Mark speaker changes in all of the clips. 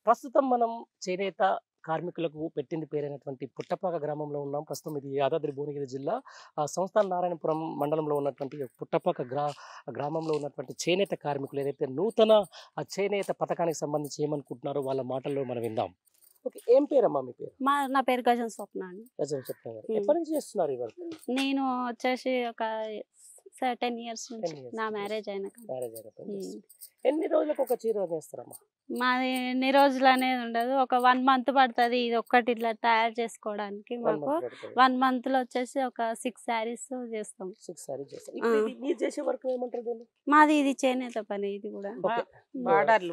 Speaker 1: ప్రస్తుతం మనం చేనేత కార్మికులకు పెట్టింది పేరైనటువంటి పుట్టపాక గ్రామంలో ఉన్నాం ప్రస్తుతం ఇది యాదాద్రి భువనగిరి జిల్లా ఆ సంస్థాన నారాయణపురం మండలంలో ఉన్నటువంటి పుట్టపాక గ్రా గ్రామంలో ఉన్నటువంటి చేనేత కార్మికులు ఏదైతే నూతన ఆ చేనేత పథకానికి సంబంధించి ఏమనుకుంటున్నారో వాళ్ళ మాటల్లో మనం విందాం ఓకే ఏం పేరమ్మా మీ పేరు
Speaker 2: మా నా పేరు గజన్ స్వప్న అండి
Speaker 1: నిజం చెప్తాను
Speaker 2: మ్మ్.
Speaker 1: ఎప్పటి నుంచి చేస్తున్నారు ఈ వర్క్
Speaker 2: నేను వచ్చేసి ఒక టెన్ ఇయర్స్ నుంచి
Speaker 1: 10 years
Speaker 2: నా
Speaker 1: నుంచి.
Speaker 2: మ్యారేజ్ అయినాక
Speaker 1: మ్యారేజ్ అయినప్పటి నుంచి
Speaker 2: మ్మ్.
Speaker 1: చేస్తున్నారు. ఎన్ని రోజులకు ఒక చీర వేస్తారమ్మా
Speaker 2: మాది ఎన్ని రోజులు అనేది ఉండదు ఒక వన్ మంత్ పడుతుంది ఇది ఒక్కటి ఇట్లా తయారు చేసుకోవడానికి మాకు వన్ మంత్ లో వచ్చేసి ఒక సిక్స్ శారీస్ చేస్తాం
Speaker 1: సిక్స్ సారీ చేస్తారు ఇప్పుడు
Speaker 2: ఆ.
Speaker 1: ఇది మీరు చేసే వర్క్ ఏమంటారు దీన్ని
Speaker 2: మాది ఇది చేనేత పని ఇది కూడా
Speaker 1: ఓకే
Speaker 3: బార్డర్లు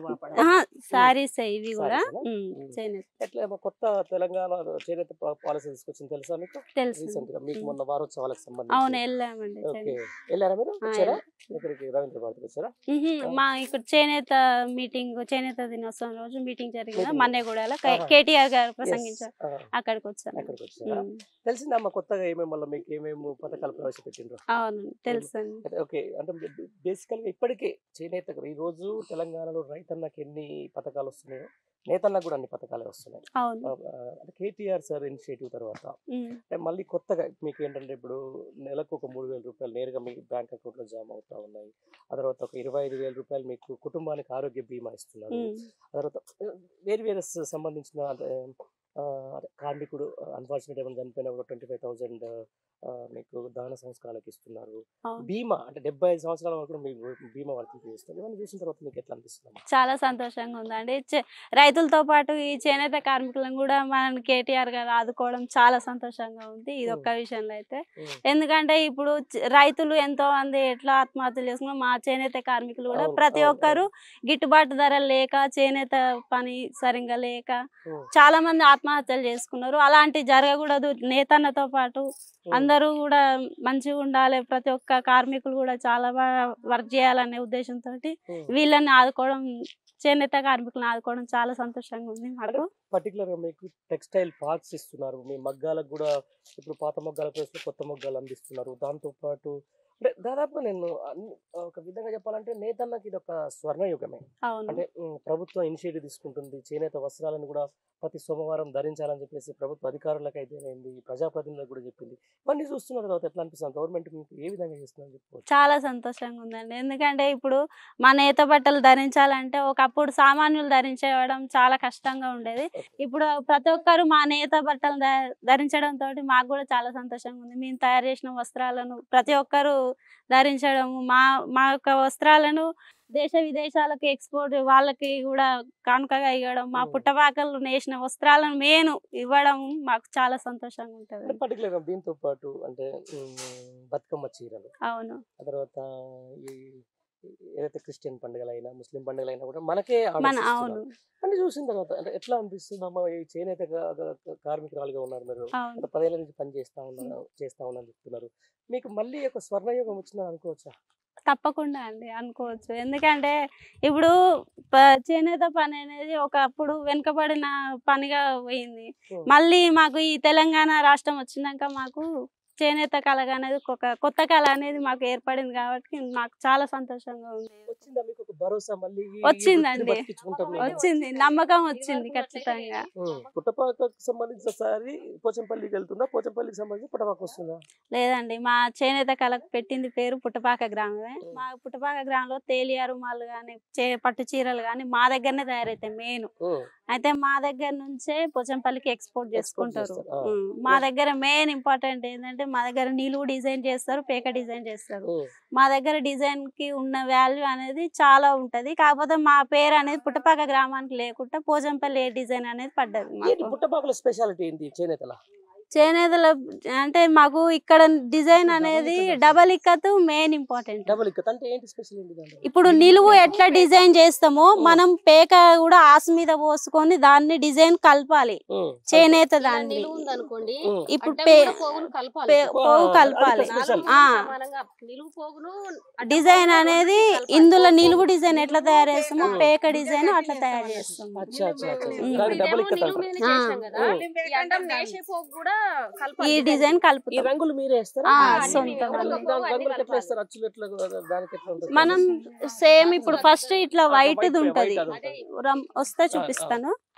Speaker 2: శారీస్ ఇవి కూడా
Speaker 1: Sarees ఆ?
Speaker 2: ఉమ్,
Speaker 1: మ్మ్.
Speaker 2: చేనేత
Speaker 1: ఎట్లా ఏమో కొత్త తెలంగాణ చేనేత పా- పాలసీ తీసుకొచ్చింది తెలుసా మీకు
Speaker 2: తెలుసు
Speaker 1: రీసెంట్ గా మీకు
Speaker 2: మ్మ్.
Speaker 1: మొన్న వారోత్సవాలకు
Speaker 2: అవును
Speaker 1: సంబంధించి
Speaker 2: వెళ్ళామండి
Speaker 1: ఓకే
Speaker 2: చేనేత.
Speaker 1: వెళ్ళారా మీరు
Speaker 2: ఆ,
Speaker 1: వచ్చారా
Speaker 2: వెళ్ళాం.
Speaker 1: ఇక్కడికి రవీంద్ర భారతికి వచ్చారా
Speaker 2: మ్హూ.
Speaker 1: ఆ.
Speaker 2: మా ఇక్కడ చేనేత మీటింగ్ చేనేత దినోత్సవం రోజు మీటింగ్ జరిగింది
Speaker 1: Meeting.
Speaker 2: మన్నెగూడలో
Speaker 1: ఆహా.
Speaker 2: కేటీఆర్ గారు
Speaker 1: Yes.
Speaker 2: ప్రసంగించారు
Speaker 1: ఆ,
Speaker 2: అక్కడికి వచ్చాను
Speaker 1: అక్కడికి వచ్చారా
Speaker 2: ఉమ్.
Speaker 1: తెలిసిందమ్మా కొత్తగా ఏమేమి మళ్ళీ మీకు ఏమేమి పథకాలు ప్రవేశపెట్టిండ్రు
Speaker 2: అవును తెలుసండి
Speaker 1: అంటే ఓకే అంటే బేసికల్ గా ఇప్పటికే చేనేత ఈ రోజు తెలంగాణలో రైతన్నకి ఎన్ని పథకాలు వస్తున్నాయో నేతన్నకు కూడా అన్ని పథకాలు వస్తున్నాయి
Speaker 2: అవును
Speaker 1: ఆ, అంటే కేటీఆర్ సార్ ఇనిషియేటివ్ తర్వాత
Speaker 2: ఉమ్.
Speaker 1: అంటే మళ్ళీ కొత్తగా మీకు ఏంటంటే ఇప్పుడు నెలకు ఒక మూడు వేల రూపాయలు నేరుగా మీ బ్యాంక్ అకౌంట్లో జమ అవుతా ఉన్నాయి ఆ తర్వాత ఒక ఇరవై ఐదు వేల రూపాయలు మీకు కుటుంబానికి ఆరోగ్య బీమా ఇస్తున్నారు
Speaker 2: ఉమ్.
Speaker 1: ఆ తర్వాత వేరు వేరే స- సంబంధించిన అంటే, ఆ, అదే కార్మికుడు అన్ఫార్చునేట్ ఏమైనా చనిపోయినా కూడా ట్వంటీ ఫైవ్ థౌసండ్ మీకు దాన సంస్కారాలకు ఇస్తున్నారు
Speaker 2: అవును.
Speaker 1: బీమా అంటే డెబ్బై ఐదు సంవత్సరాల వరకు మీకు బీమా వర్తింపు చేస్తారు ఇవన్నీ చూసిన తర్వాత మీకు ఎట్లా అనిపిస్తుంది
Speaker 2: చాలా సంతోషంగా ఉందండి చే- రైతులతో పాటు ఈ చేనేత కార్మికులను కూడా మన కేటీఆర్ గారు ఆదుకోవడం చాలా సంతోషంగా ఉంది ఇది ఒక్క విషయంలో అయితే ఎందుకంటే ఇప్పుడు చ- రైతులు ఎంతో మంది ఎట్లా ఆత్మహత్యలు చేసుకున్నారు మా చేనేత కార్మికులు కూడా
Speaker 1: అవును,
Speaker 2: ప్రతి
Speaker 1: అవును,
Speaker 2: ఒక్కరు గిట్టుబాటు ధర లేక చేనేత పని సరిగా లేక
Speaker 1: ఉమ్,
Speaker 2: చాలా మంది ఆత్మహత్యలు చేసుకున్నారు అలాంటి జరగకూడదు నేతన్నతో పాటు
Speaker 1: ఉమ్,
Speaker 2: అందరూ కూడా మంచిగా ఉండాలి ప్రతి ఒక్క కార్మికులు కూడా చాలా బాగా వర్క్ చేయాలనే ఉద్దేశంతో
Speaker 1: ఉమ్.
Speaker 2: వీళ్ళని ఆదుకోవడం చేనేత కార్మికులను ఆదుకోవడం చాలా సంతోషంగా ఉంది మాకు
Speaker 1: పర్టికులర్ గా మీకు టెక్స్టైల్ పార్ట్స్ ఇస్తున్నారు మీ మగ్గాలకు కూడా ఇప్పుడు పాత మగ్గాల ప్లేస్ లో కొత్త మగ్గాలు అందిస్తున్నారు దాంతో పాటు అంటే దాదాపు నేను అన్ని- ఒక విధంగా చెప్పాలంటే నేతన్నకి ఇది ఒక స్వర్ణయుగమే
Speaker 2: అవును
Speaker 1: అంటే ఉమ్, ప్రభుత్వం ఇనిషియేటివ్ తీసుకుంటుంది చేనేత వస్త్రాలను కూడా ప్రతి సోమవారం ధరించాలని చెప్పేసి ప్రభుత్వ అధికారులకు అయితే అయింది ప్రజాప్రతినిధులకు కూడా చెప్పింది ఇవన్నీ చూస్తున్న తర్వాత ఎట్లా అనిపిస్తుంది గవర్నమెంట్ మీకు ఏ విధంగా చేస్తుందని చెప్పుకోవచ్చు
Speaker 2: చాలా సంతోషంగా ఉందండి ఎందుకంటే ఇప్పుడు మా నేత బట్టలు ధరించాలంటే ఒకప్పుడు సామాన్యులు ధరించడం చాలా కష్టంగా ఉండేది ఇప్పుడు ప్రతి ఒక్కరు మా నేత బట్టలు ధ- ధరించడం తోటి మాకు కూడా చాలా సంతోషంగా ఉంది మేము తయారు చేసిన వస్త్రాలను ప్రతి ఒక్కరు ధరించడం మా మా యొక్క వస్త్రాలను దేశ విదేశాలకు ఎక్స్పోర్ట్ వాళ్ళకి కూడా కానుకగా ఇవ్వడం మా
Speaker 1: Hmm.
Speaker 2: పుట్టపాకలు నేసిన వస్త్రాలను మేను ఇవ్వడం మాకు చాలా సంతోషంగా ఉంటుంది
Speaker 1: అంటే పర్టికులర్ దీంతో పాటు అంటే ఉమ్, బతుకమ్మ చీరలు
Speaker 2: అవును
Speaker 1: ఆ తర్వాత ఈ ఏదైతే క్రిస్టియన్ పండుగలైనా ముస్లిం పండుగలైనా కూడా మనకే orders
Speaker 2: మన
Speaker 1: ఇస్తున్నారు.
Speaker 2: అవును
Speaker 1: అన్ని చూసిన తర్వాత అంటే ఎట్లా అనిపిస్తుంది అమ్మ ఈ చేనేత గా- గా- కార్మికురాలుగా ఉన్నారు మీరు
Speaker 2: అవును
Speaker 1: గత పదేళ్ల నుంచి పని చేస్తా ఉన్నారు చేస్తా ఉన్నాను చెప్తున్నారు మీకు మళ్ళీ ఒక స్వర్ణయుగం వచ్చిందని అనుకోవచ్చా
Speaker 2: తప్పకుండా అండి అనుకోవచ్చు ఎందుకంటే ఇప్పుడు ప- చేనేత పని అనేది ఒకప్పుడు వెనుకబడిన పనిగా పోయింది
Speaker 1: Hmm.
Speaker 2: మళ్ళీ మాకు ఈ తెలంగాణ రాష్ట్రం వచ్చినాక మాకు చేనేత కళ అనేది ఒక కొత్త కళ అనేది మాకు ఏర్పడింది కాబట్టి మాకు చాలా సంతోషంగా ఉంది
Speaker 1: వచ్చిందా మీకు ఒక భరోసా మళ్ళీ ఈ
Speaker 2: వచ్చిందండి.
Speaker 1: వృత్తిని బతికించుకుంటాం మేము?
Speaker 2: వచ్చింది నమ్మకం వచ్చింది ఖచ్చితంగా
Speaker 1: ఉమ్, పుట్టపాకకు సంబంధించిన సారి పోచంపల్లికి వెళ్తుందా పోచంపల్లికి సంబంధించి పుట్టపాక వస్తుందా
Speaker 2: లేదండి మా చేనేత కళకు పెట్టింది పేరు పుట్టపాక గ్రామమే మా పుట్టపాక గ్రామంలో తేలియా రుమాలు కానీ చే పట్టు చీరలు కానీ మా దగ్గరనే తయారవుతాయి మెయిన్
Speaker 1: ఉమ్,
Speaker 2: అయితే మా దగ్గర నుంచే పోచంపల్లికి ఎక్స్పోర్ట్ చేసుకుంటారు
Speaker 1: చేస్తారు, ఆ.
Speaker 2: ఉమ్, మా దగ్గర మెయిన్ ఇంపార్టెంట్ ఏంటంటే మా దగ్గర నిలువు డిజైన్ చేస్తారు పేక డిజైన్ చేస్తారు
Speaker 1: ఉమ్.
Speaker 2: మా దగ్గర డిజైన్ కి ఉన్న వాల్యూ అనేది చాలా ఉంటది కాకపోతే మా పేరు అనేది పుట్టపాక గ్రామానికి లేకుండా పోచంపల్లి ఏ డిజైన్ అనేది పడ్డది
Speaker 1: ఏంటి
Speaker 2: మాకు
Speaker 1: పుట్టపాకల స్పెషాలిటీ ఏంటి చేనేతల
Speaker 2: చేనేతల అంటే మాకు ఇక్కడ డిజైన్ అనేది double ikat main important
Speaker 1: double ikat అంటే ఏంటి స్పెషల్ ఏంటి దాంట్లో?
Speaker 2: ఇప్పుడు నిలువు ఎట్లా డిజైన్ చేస్తామో మనం పేక కూడా ఆసు మీద పోసుకొని దాన్ని డిజైన్ కలపాలి
Speaker 1: ఉమ్,
Speaker 2: చేనేత
Speaker 3: ఇలా
Speaker 2: దాన్ని
Speaker 3: నిలువు ఉందనుకోండి
Speaker 1: ఉమ్.
Speaker 2: ఇప్పుడు
Speaker 3: అడ్డం
Speaker 2: పే
Speaker 3: కూడా పోగును కలపాలి
Speaker 2: పే-
Speaker 1: ఆ,
Speaker 2: పోగు
Speaker 1: అది
Speaker 2: కలపాలి
Speaker 1: ఇక్కడ special.
Speaker 3: నాలుగు
Speaker 2: ఆ.
Speaker 3: సమానంగా నిలువు పోగును అడ్డం
Speaker 2: డిజైన్
Speaker 3: పోగును
Speaker 2: అనేది
Speaker 3: కలపాలి.
Speaker 2: ఇందులో
Speaker 3: పోగు.
Speaker 2: నిలువు డిజైన్ ఎట్లా తయారు చేస్తామో
Speaker 1: ఉమ్.
Speaker 2: పేక డిజైన్ అట్లా తయారు చేస్తాం
Speaker 1: అచ్చా అచ్చా అచ్చా
Speaker 2: ఉమ్.
Speaker 1: దాన్ని డబుల్
Speaker 3: ఇదేమో
Speaker 1: ఇక్కత్
Speaker 3: నిలువు
Speaker 1: అంటారు
Speaker 3: మీదనే చేసినాం
Speaker 2: ఆ.
Speaker 3: కదా
Speaker 1: ఉమ్.
Speaker 3: ఈ అడ్డం నేసే పోగు కూడా కలపాలి
Speaker 2: ఈ డిజైన్
Speaker 1: ఈ
Speaker 2: కలుపుతాం
Speaker 1: రంగులు మీరే వేస్తారా
Speaker 2: ఆ,
Speaker 1: అన్ని
Speaker 2: సొంతం
Speaker 1: మీరే.
Speaker 2: అండి.
Speaker 1: దాని- దాని రంగులు ఎట్లా వేస్తారు అచ్చులు ఎట్లా దానికి ఎట్లా ఉంటుంది
Speaker 2: మనం సేమ్ ఇప్పుడు ఫస్ట్ ఇట్లా వైట్
Speaker 1: white,
Speaker 2: ఉంటది
Speaker 1: white అది ఉంటుంది.
Speaker 2: రమ్- వస్తే చూపిస్తాను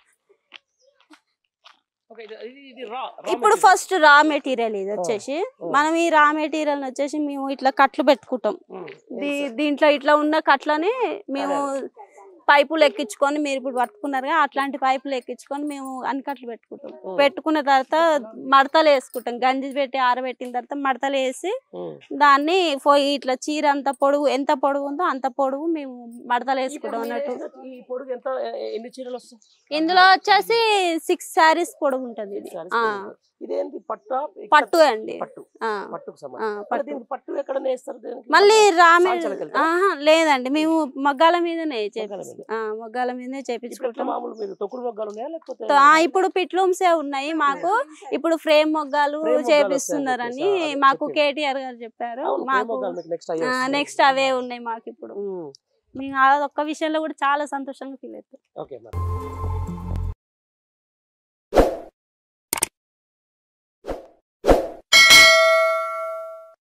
Speaker 1: ఓకే ఇది ఇది- ఇది రా
Speaker 2: ఇప్పుడు ఫస్ట్ రా మెటీరియల్ ఇది వచ్చేసి మనం ఈ రా మెటీరియల్ వచ్చేసి మేము ఇట్లా కట్లు పెట్టుకుంటాం దీ- దీంట్లో ఇట్లా ఉన్న కట్లని మేము పైపులు ఎక్కించుకొని మీరు ఇప్పుడు పట్టుకున్నారు కదా అట్లాంటి పైపులు ఎక్కించుకొని మేము అన్ని కట్లు పెట్టుకుంటాం పెట్టుకున్న తర్వాత మడతలు వేసుకుంటాం గంజి పెట్టి ఆరబెట్టిన తర్వాత మడతలు వేసి దాన్ని పోయి ఇట్లా చీర అంత పొడుగు ఎంత పొడుగు ఉందో అంత పొడుగు మేము మడతలు వేసుకుంటాం అన్నట్టు
Speaker 1: ఈ పొడుగు ఎంత ఎ- ఎన్ని చీరలు వస్తాయి
Speaker 2: ఇందులో వచ్చేసి సిక్స్ శారీస్ పొడుగు ఉంటుంది ఇది
Speaker 1: Sarees
Speaker 2: ఆ,
Speaker 1: పొడుగు. ఇదేంటి పట్టు
Speaker 2: పట్టు అండి
Speaker 1: పట్టు
Speaker 2: ఆ,
Speaker 1: పట్టుకు
Speaker 2: ఆ,
Speaker 1: సంబంధించి
Speaker 2: పట్టు
Speaker 1: దీనికి పట్టు ఎక్కడ నేస్తారు దీనికి?
Speaker 2: మళ్ళీ రామే
Speaker 1: సాంచలకి వెళ్తారా?
Speaker 2: ఆహా, లేదండి మేము మగ్గాల మీదనే
Speaker 1: మగ్గాల
Speaker 2: చేపిస్తాం
Speaker 1: మీద.
Speaker 2: ఆ, మగ్గాల మీదనే
Speaker 1: ఇప్పుడు ఎట్లా
Speaker 2: చేపించుకుంటాం
Speaker 1: మామూలు మీరు తొక్కుడు మొగ్గాలు ఉన్నాయా లేకపోతే
Speaker 2: ఆ, ఇప్పుడు పిట్లూమ్సే ఉన్నాయి మాకు ఇప్పుడు ఫ్రేమ్ మొగ్గాలు
Speaker 1: Frame మొగ్గాలు
Speaker 2: చేపిస్తున్నారని
Speaker 1: వస్తాయని చెప్పేసి, ఆ,
Speaker 2: మాకు
Speaker 1: చెప్పారు.
Speaker 2: కేటీఆర్ గారు చెప్పారు
Speaker 1: అవును, frame
Speaker 2: మాకు
Speaker 1: మొగ్గాలు మీకు next అయ్యే వస్తాయి.
Speaker 2: నెక్స్ట్ అవే ఉన్నాయి మాకు ఇప్పుడు
Speaker 1: ఉమ్,
Speaker 2: మేము అదొక్క విషయంలో కూడా చాలా సంతోషంగా ఫీల్ అవుతాం
Speaker 1: ఓకే మరి